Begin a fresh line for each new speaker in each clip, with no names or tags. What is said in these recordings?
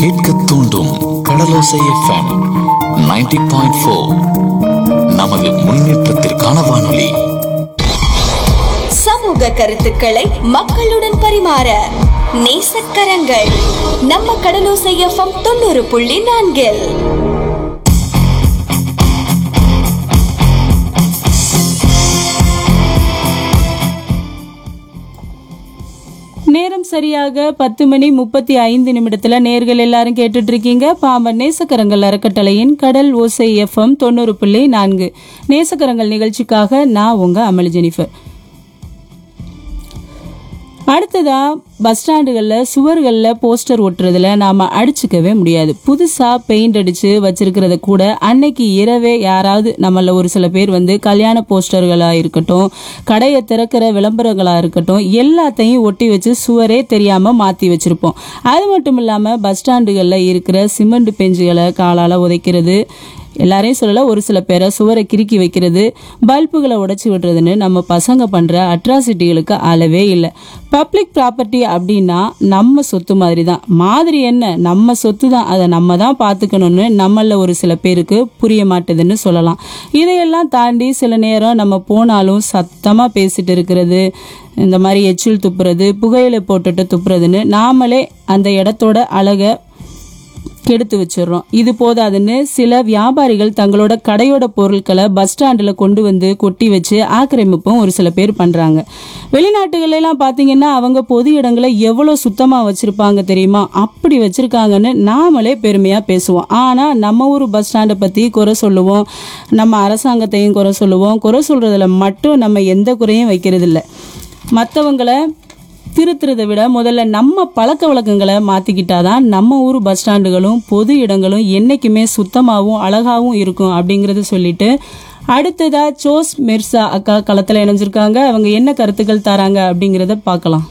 கேட்க தூண்டும் கடலோசை FM 90.4 point four நமது முன்னேற்றத்திற்கான வானொலி
சமூக கருத்துக்களை மக்களுடன் பரிமாற நேசக்கரங்கள் நம்ம கடலோசை எஃப்எம் தொண்ணூறு புள்ளி நான்கில்
நேரம் சரியாக பத்து மணி முப்பத்தி ஐந்து நிமிடத்துல நேர்கள் எல்லாரும் கேட்டுட்டு இருக்கீங்க பாம்பன் நேசக்கரங்கள் அறக்கட்டளையின் கடல் ஓசை எஃப்எம் தொண்ணூறு புள்ளி நான்கு நேசக்கரங்கள் நிகழ்ச்சிக்காக நான் உங்க அமளி ஜெனிஃபர் அடுத்ததா பஸ் ஸ்டாண்டுகளில் சுவர்களில் போஸ்டர் ஒட்டுறதுல நாம் அடிச்சுக்கவே முடியாது புதுசாக பெயிண்ட் அடித்து வச்சிருக்கிறத கூட அன்னைக்கு இரவே யாராவது நம்மள ஒரு சில பேர் வந்து கல்யாண போஸ்டர்களாக இருக்கட்டும் கடையை திறக்கிற விளம்பரங்களாக இருக்கட்டும் எல்லாத்தையும் ஒட்டி வச்சு சுவரே தெரியாமல் மாற்றி வச்சுருப்போம் அது மட்டும் இல்லாமல் பஸ் ஸ்டாண்டுகளில் இருக்கிற சிமெண்ட் பெஞ்சுகளை காலால் உதைக்கிறது எல்லாரையும் சொல்லல ஒரு சில பேரை சுவரை கிறுக்கி வைக்கிறது பல்புகளை உடைச்சி விடுறதுன்னு நம்ம பசங்க பண்ற அட்ராசிட்டிகளுக்கு அளவே இல்லை பப்ளிக் ப்ராப்பர்ட்டி அப்படின்னா நம்ம சொத்து மாதிரி தான் மாதிரி என்ன நம்ம சொத்து தான் அதை நம்ம தான் பார்த்துக்கணும்னு நம்மள ஒரு சில பேருக்கு புரிய மாட்டுதுன்னு சொல்லலாம் இதையெல்லாம் தாண்டி சில நேரம் நம்ம போனாலும் சத்தமாக பேசிட்டு இருக்கிறது இந்த மாதிரி எச்சில் துப்புறது புகையிலை போட்டுட்டு துப்புறதுன்னு நாமளே அந்த இடத்தோட அழகை கெடுத்து வச்சிடுறோம் இது போதாதுன்னு சில வியாபாரிகள் தங்களோட கடையோட பொருட்களை பஸ் ஸ்டாண்டில் கொண்டு வந்து கொட்டி வச்சு ஆக்கிரமிப்பும் ஒரு சில பேர் பண்றாங்க வெளிநாட்டுகள்ல எல்லாம் பாத்தீங்கன்னா அவங்க பொது இடங்களை எவ்வளவு சுத்தமா வச்சிருப்பாங்க தெரியுமா அப்படி வச்சிருக்காங்கன்னு நாமளே பெருமையா பேசுவோம் ஆனா நம்ம ஊர் பஸ் ஸ்டாண்டை பத்தி குறை சொல்லுவோம் நம்ம அரசாங்கத்தையும் குறை சொல்லுவோம் குறை சொல்றதுல மட்டும் நம்ம எந்த குறையும் வைக்கிறது இல்ல மற்றவங்களை திருத்துறதை விட முதல்ல நம்ம பழக்க வழக்கங்களை மாற்றிக்கிட்டாதான் நம்ம ஊர் பஸ் ஸ்டாண்டுகளும் பொது இடங்களும் என்றைக்குமே சுத்தமாகவும் அழகாகவும் இருக்கும் அப்படிங்கிறத சொல்லிட்டு அடுத்ததா சோஸ் மிர்சா அக்கா களத்தில் இணைஞ்சிருக்காங்க அவங்க என்ன கருத்துக்கள் தராங்க அப்படிங்கிறத பார்க்கலாம்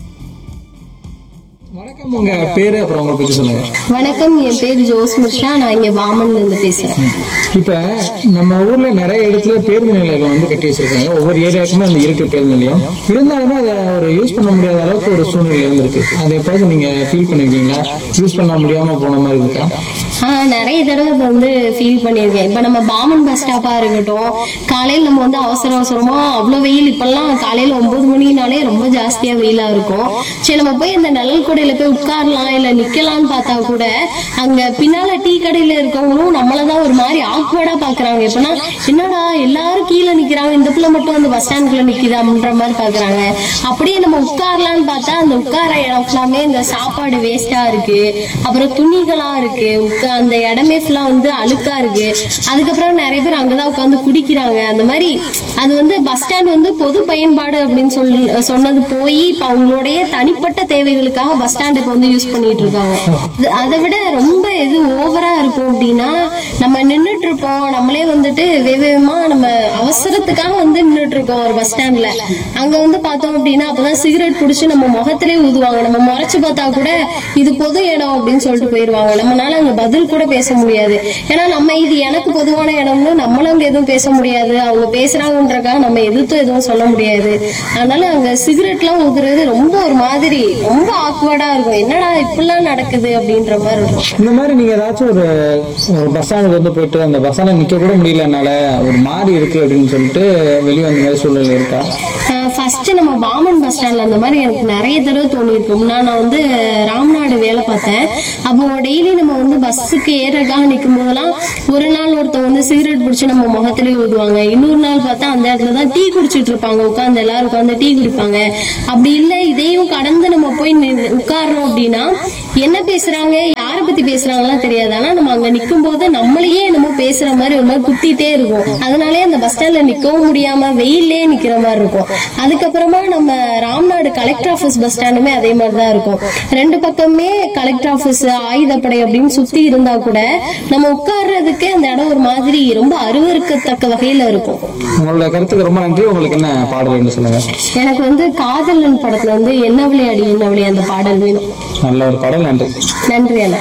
வணக்கம் உங்க பேரு அப்புறம் உங்களை பத்தி சொல்லுங்க
வணக்கம் என் பேர் ஜோஸ் மிர்ஷா நான் இங்க வாமன்ல இருந்து பேசுறேன்
இப்ப நம்ம ஊர்ல நிறைய இடத்துல பேருந்து நிலையம் வந்து கட்டி வச்சிருக்காங்க ஒவ்வொரு ஏரியாவுக்குமே அந்த இருக்கு பேருந்து நிலையம் இருந்தாலுமே அதை ஒரு யூஸ் பண்ண முடியாத அளவுக்கு ஒரு சூழ்நிலை இருந்திருக்கு அதை எப்போது நீங்க ஃபீல் பண்ணிருக்கீங்களா யூஸ் பண்ண முடியாம போன மாதிரி இருக்கா
ஆஹ் நிறைய தடவை இதை வந்து ஃபீல் பண்ணியிருக்கேன் இப்ப நம்ம பாமன் பஸ் ஸ்டாப்பா இருக்கட்டும் காலையில நம்ம வந்து அவசர அவசரமா அவ்வளவு வெயில் இப்பெல்லாம் காலையில ஒன்பது மணினாலே ரொம்ப ஜாஸ்தியா வெயிலா இருக்கும் சரி நம்ம போய் அந்த நிழல் கூடையில போய் உட்காரலாம் இல்ல நிக்கலாம்னு பார்த்தா கூட அங்க பின்னால டீ கடையில இருக்கவங்களும் நம்மளதான் ஒரு மாதிரி ஆக்வர்டா பாக்குறாங்க எப்படின்னா என்னடா எல்லாரும் கீழே நிக்கிறாங்க இந்த பிள்ளை மட்டும் வந்து பஸ் ஸ்டாண்ட்குள்ள நிக்குது அப்படின்ற மாதிரி பாக்குறாங்க அப்படியே நம்ம உட்காரலாம்னு பார்த்தா அந்த உட்கார இடம் ஃபுல்லாமே இந்த சாப்பாடு வேஸ்டா இருக்கு அப்புறம் துணிகளா இருக்கு உட்கா- அந்த இடமே ஃபுல்லா வந்து அழுக்கா இருக்கு அதுக்கப்புறம் நிறைய பேர் அங்கதான் உட்காந்து குடிக்கிறாங்க அந்த மாதிரி அது வந்து பஸ் ஸ்டாண்ட் வந்து பொது பயன்பாடு அப்படின்னு சொல்லி சொன்னது போய் இப்ப அவங்களுடைய தனிப்பட்ட தேவைகளுக்காக பஸ் ஸ்டாண்ட் இப்ப வந்து யூஸ் பண்ணிட்டு இருக்காங்க இது- அதை விட ரொம்ப எது ஓவரா இருக்கும் அப்படின்னா நம்ம நின்னுட்டு இருப்போம் நம்மளே வந்துட்டு வேகமா நம்ம அவசரத்துக்காக வந்து நின்னுட்டு இருக்கோம் ஒரு பஸ் ஸ்டாண்ட்ல அங்க வந்து பார்த்தோம் அப்படின்னா அப்பதான் சிகரெட் புடிச்சு நம்ம முகத்திலே ஊதுவாங்க நம்ம முறைச்சு பார்த்தா கூட இது பொது இடம் அப்படின்னு சொல்லிட்டு போயிருவாங்க நம்மளால அங்க பதில் கூட பேச முடியாது ஏன்னா நம்ம இது எனக்கு பொதுவான இடம்னு நம்மளும் அங்க எதுவும் பேச முடியாது அவங்க பேசுறாங்கன்றக்காக நம்ம எதிர்த்து எதுவும் சொல்ல முடியாது அதனால அங்க சிகரெட் எல்லாம் ஊதுறது ரொம்ப ஒரு மாதிரி ரொம்ப ஆக்வர்டா இருக்கும் என்னடா இப்படிலாம் நடக்குது அப்படின்ற மாதிரி இருக்கும்
இந்த மாதிரி நீங்க ஏதாச்சும் ஒரு ஒரு பஸ் ஸ்டாண்டுக்கு வந்து போயிட்டு அந்த பஸ் ஸ்டாண்ட்ல நிக்க கூட முடியல என்னால ஒரு மாதிரி இருக்கு அப்படின்னு சொல்லிட்டு வெளியே வந்த மாதிரி சூழ்நிலை இருக்கா
ஃபர்ஸ்ட் நம்ம பாமன் பஸ் ஸ்டாண்ட்ல அந்த மாதிரி எனக்கு நிறைய தடவை தோணி இருக்கு முன்னா நான் வந்து ராம்நாடு வேலை பார்த்தேன் அப்போ டெய்லி நம்ம வந்து பஸ்ஸுக்கு ஏறக்காக நிற்கும் போதெல்லாம் ஒரு நாள் ஒருத்தவங்க வந்து சிகரெட் பிடிச்சி நம்ம முகத்திலே ஊதுவாங்க இன்னொரு நாள் பார்த்தா அந்த இடத்துல தான் டீ குடிச்சிட்டு இருப்பாங்க உட்காந்து எல்லாரும் உட்காந்து டீ குடிப்பாங்க அப்படி இல்லை இதையும் கடந்து நம்ம போய் நின்னு- உட்கார்றோம் அப்படின்னா என்ன பேசுறாங்க யாரை பத்தி பேசுறாங்கலாம் தெரியாது ஆனா நம்ம அங்க நிக்கும் போது நம்மளையே என்னமோ பேசுற மாதிரி ஒரு மாதிரி குத்திட்டே இருக்கும் அதனாலே அந்த பஸ் ஸ்டாண்ட்ல நிக்கவும் முடியாம வெயிலே நிக்கிற மாதிரி இருக்கும் அதுக்கப்புறமா நம்ம ராம்நாடு கலெக்டர் ஆபீஸ் பஸ் ஸ்டாண்டுமே அதே மாதிரி தான் இருக்கும் ரெண்டு பக்கமே கலெக்டர் ஆபீஸ் ஆயுதப்படை அப்படின்னு சுத்தி இருந்தா கூட நம்ம உட்கார்றதுக்கு அந்த இடம் ஒரு மாதிரி ரொம்ப அருவருக்கத்தக்க வகையில இருக்கும்
உங்களோட கருத்துக்கு ரொம்ப நன்றி உங்களுக்கு என்ன பாடல் வேணும் சொல்லுங்க
எனக்கு வந்து காதலன் படத்துல வந்து என்ன விளையாடி என்ன விளையாடி அந்த பாடல் வேணும்
நல்ல ஒரு பாடல் நன்றி
நன்றி அண்ணா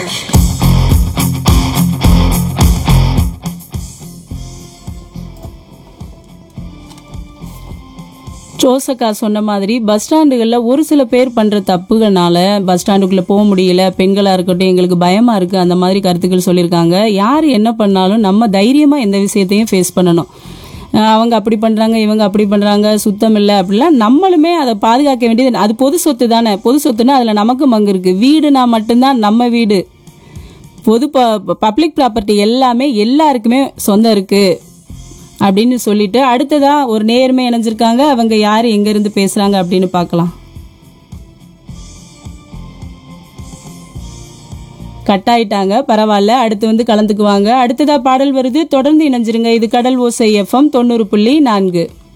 ரோசக்கா சொன்ன மாதிரி பஸ் ஸ்டாண்டுகளில் ஒரு சில பேர் பண்ணுற தப்புகள்னால பஸ் ஸ்டாண்டுக்குள்ளே போக முடியல பெண்களாக இருக்கட்டும் எங்களுக்கு பயமாக இருக்குது அந்த மாதிரி கருத்துக்கள் சொல்லியிருக்காங்க யார் என்ன பண்ணாலும் நம்ம தைரியமாக எந்த விஷயத்தையும் ஃபேஸ் பண்ணணும் அஹ் அவங்க அப்படி பண்ணுறாங்க இவங்க அப்படி பண்ணுறாங்க சுத்தம் இல்லை அப்படிலாம் நம்மளுமே அதை பாதுகாக்க வேண்டியது அது பொது சொத்து தானே பொது சொத்துனா அதில் நமக்கு பங்கு இருக்குது வீடுனா மட்டும்தான் நம்ம வீடு பொது பப்ளிக் ப்ராப்பர்ட்டி எல்லாமே எல்லாருக்குமே சொந்தம் இருக்கு அப்படின்னு சொல்லிட்டு அடுத்ததா ஒரு நேர்மை இணைஞ்சிருக்காங்க அவங்க யார் எங்க இருந்து பேசுறாங்க அப்படின்னு பார்க்கலாம் கட் ஆயிட்டாங்க பரவாயில்ல அடுத்து வந்து கலந்துக்குவாங்க அடுத்ததா பாடல் வருது தொடர்ந்து இணைஞ்சிருங்க இது கடல் ஓசை எஃப்எம் தொண்ணூறு புள்ளி நான்கு